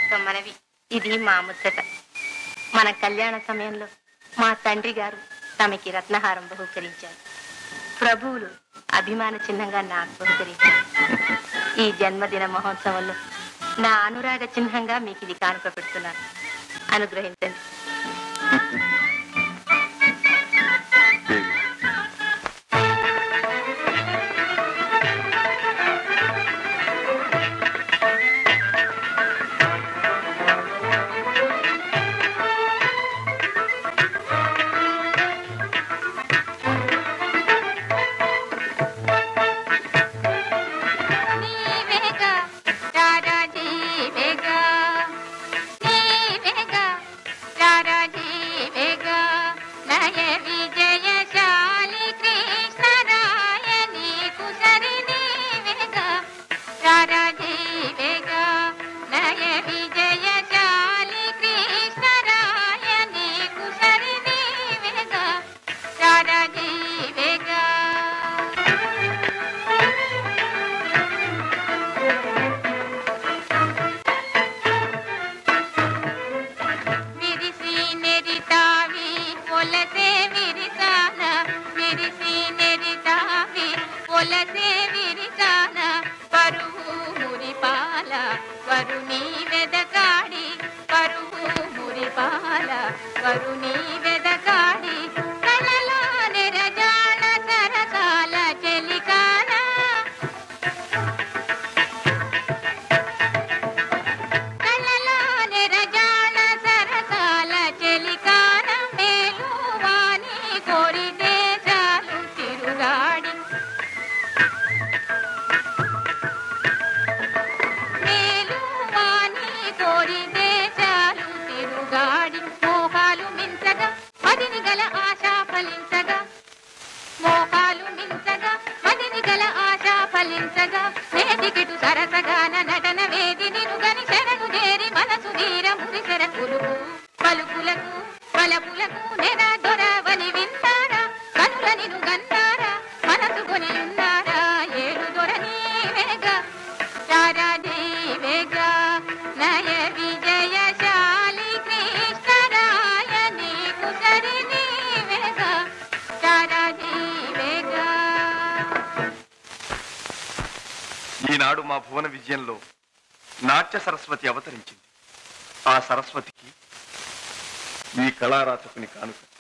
మీకొక్క మనవి ఇది మా ముచ్చట మన కళ్యాణ సమయంలో మా తండ్రి గారు తమకి రత్నహారం బహుకరించారు ప్రభువులు అభిమాన చిహ్నంగా నాకు బహుకరించారు ఈ జన్మదిన మహోత్సవంలో నా అనురాగ చిహ్నంగా మీకు ఇది కానుక పెడుతున్నాను అనుగ్రహించండి దేవి నీవేగా రారాజీవేగా నీవేగా రారాజీవేగా నయ విజయశాలి కృష్ణరాయ నీకు సరి నీవేగా రారాజీవేగా నయ విజయశాలి కృష్ణరాయ నీకు సరి నీవేగా రారాజీవేగా విరిసి నెరితావి పొలసే విరిసాన విరిసి నెరితావి పొలసే విరిసాన పరువు మురిపాల వరుణి వెదకాడి పరువు మురిపాల వరుణి వెదకాడి కలలో నెరజాడ సరసాల చెలికానా కళ్ళలోని రజాన సరసాల చెలికాన మేలువాని కోరితే చాలు తిరుగాడి మేలువాని కోరితే చాలు తిరుగాడి మోహాలు మించగా మదిని గల ఆశ ఫలించగా మోహాలు మించగా మదిని గల ఆశ ఫలించగా వేదికిటు సరసగాన నటన వేది నిరుగని శరణు చేరి మనసు వీర మురిసెర పులుపు పలుకులకు పలపులకు నెర దొరవని వింటారా కనుల నిను గన్నారా మనసు కొని ఉన్నారా ఏడు దొర నీవేగా చారా నీవేగా నయ విజయశాలి కృష్ణరాయ నీకు సరి నీవేగా చారా నీవేగా ఈనాడు మా భువన విజయంలో నాట్య సరస్వతి అవతరించింది ఆ సరస్వతికి ఈ కళారాచకుని కానుక